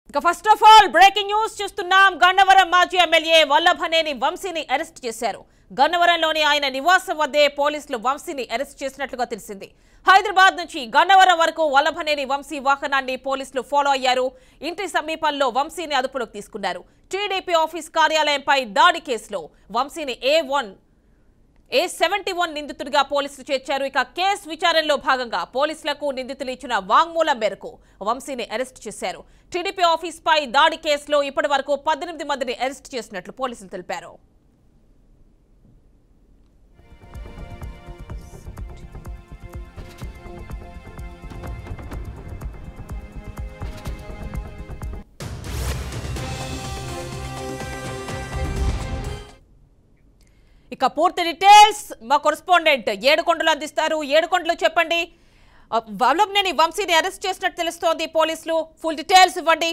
ఇక first of all breaking news చూస్తున్నాం గన్నవరం మాజీ ఎమ్మెల్యే వల్లభనేని వంశీని అరెస్ట్ చేశారు గన్నవరంలోని ఆయన నివాసం వద్దే పోలీసులు వంశీని అరెస్ట్ చేసినట్లుగా తెలిసింది హైదరాబాద్ నుంచి గన్నవరం వరకు వల్లభనేని వంశీ వాహనాన్ని పోలీసులు ఫాలో అయ్యారు ఇంటి సమీపంలో వంశీని అదుపులోకి తీసుకున్నారు టీడీపీ ఆఫీస్ కార్యాలయంపై దాడి కేసులో వంశీని A one A seventy one నిందితుడిగా పోలీసులు చేర్చారు ఇక కేసు విచారణలో భాగంగా పోలీసులకు నిందితులు ఇచ్చిన వాంగ్మూలం మేరకు వంశీని అరెస్ట్ చేశారు టీడీపీ ఆఫీస్ పై దాడి కేసులో ఇప్పటి వరకు పద్దెనిమిది మందిని అరెస్ట్ చేసినట్లు పోలీసులు తెలిపారు ఇక పూర్తి డీటెయిల్స్ మా కొరెస్పాండెంట్ ఏడుకొండలు అందిస్తారు ఏడుకొండలు చెప్పండి ఆ, వల్లభనేని వంశీని అరెస్ట్ చేసినట్టు తెలుస్తోంది పోలీసులు ఫుల్ డీటెయిల్స్ ఇవ్వండి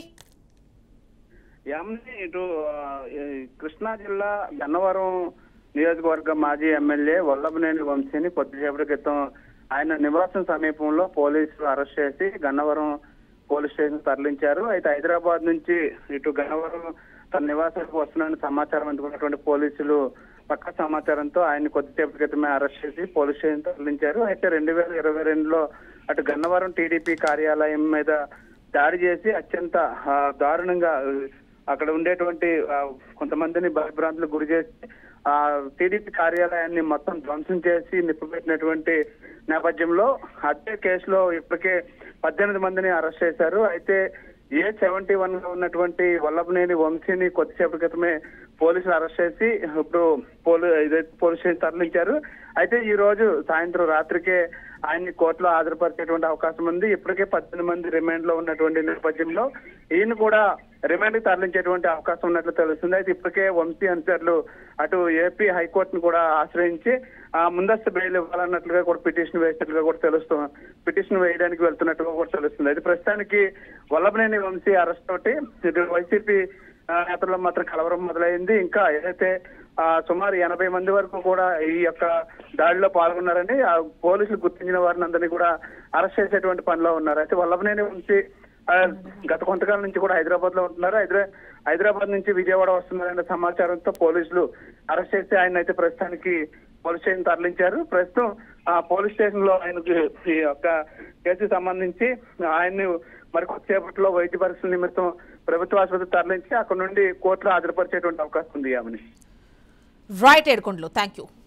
యామిని ఇటు ఆ, ఈ కృష్ణా జిల్లా గన్నవరం నియోజకవర్గం మాజీ ఎమ్మెల్యే వల్లభనేని వంశీని కొద్దిసేపటి క్రితం ఆయన నివాసం సమీపంలో పోలీసులు అరెస్ట్ చేసి గన్నవరం పోలీస్ స్టేషన్ తరలించారు అయితే హైదరాబాద్ నుంచి ఇటు గన్నవరం తన నివాసానికి వస్తున్న సమాచారం అందుకున్నటువంటి పోలీసులు పక్క సమాచారంతో ఆయన కొద్దిసేపటి క్రితమే అరెస్ట్ చేసి పోలీస్ స్టేషన్ తరలించారు అయితే రెండు వేల ఇరవై రెండులో అటు గన్నవరం టీడీపీ కార్యాలయం మీద దాడి చేసి అత్యంత ఆ, దారుణంగా ఆ, అక్కడ ఉండేటువంటి ఆ, కొంతమందిని భయభ్రాంతులకు గురి చేసి ఆ టీడీపీ కార్యాలయాన్ని మొత్తం ధ్వంసం చేసి నిప్పుపెట్టినటువంటి నేపథ్యంలో అదే కేసులో ఇప్పటికే పద్దెనిమిది మందిని అరెస్ట్ చేశారు అయితే ఏ సెవెంటీ వన్ లో ఉన్నటువంటి వల్లభనేని వంశీని కొద్దిసేపటి క్రితమే పోలీసులు అరెస్ట్ చేసి ఇప్పుడు పోలీ ఇదే పోలీస్ స్టేషన్ తరలించారు అయితే ఈ రోజు సాయంత్రం రాత్రికే ఆయన్ని కోర్టులో హాజరుపరిచేటువంటి అవకాశం ఉంది ఇప్పటికే పద్దెనిమిది మంది రిమాండ్ లో ఉన్నటువంటి నేపథ్యంలో ఈయన కూడా రిమాండ్ కి తరలించేటువంటి అవకాశం ఉన్నట్లు తెలుస్తుంది అయితే ఇప్పటికే వంశీ అనుచరులు అటు ఏపీ హైకోర్టును కూడా ఆశ్రయించి ఆ ముందస్తు బెయిల్ ఇవ్వాలన్నట్లుగా కూడా పిటిషన్ వేసినట్లుగా కూడా తెలుస్తుంది పిటిషన్ వేయడానికి వెళ్తున్నట్టుగా కూడా తెలుస్తుంది అయితే ప్రస్తుతానికి వల్లభనేని వంశీ అరెస్ట్ తోటి ఇటు వైసీపీ ఆ, నేతల్లో మాత్రం కలవరం మొదలైంది ఇంకా ఏదైతే ఆ, సుమారు ఎనభై మంది వరకు కూడా ఈ యొక్క దాడిలో పాల్గొన్నారని ఆ పోలీసులు గుర్తించిన వారిని అందరినీ కూడా అరెస్ట్ చేసేటువంటి పనిలో ఉన్నారు అయితే వల్లభనేని వంశీ ఆ, గత కొంతకాలం నుంచి కూడా హైదరాబాద్ లో ఉంటున్నారు హైదరా హైదరాబాద్ నుంచి విజయవాడ వస్తున్నారనే సమాచారంతో పోలీసులు అరెస్ట్ చేసి ఆయన అయితే ప్రస్తుతానికి పోలీస్ స్టేషన్ తరలించారు ప్రస్తుతం ఆ పోలీస్ స్టేషన్ లో ఆయనకు ఈ యొక్క కేసుకు సంబంధించి ఆయన్ని మరికొద్దిసేపట్లో వైద్య పరీక్షల నిమిత్తం ప్రభుత్వ ఆసుపత్రి తరలించి అక్కడ నుండి కోర్టులో హాజరుపరిచేటువంటి అవకాశం ఉంది ఆమెని రైట్ ఏడుకొండలు థ్యాంక్ యూ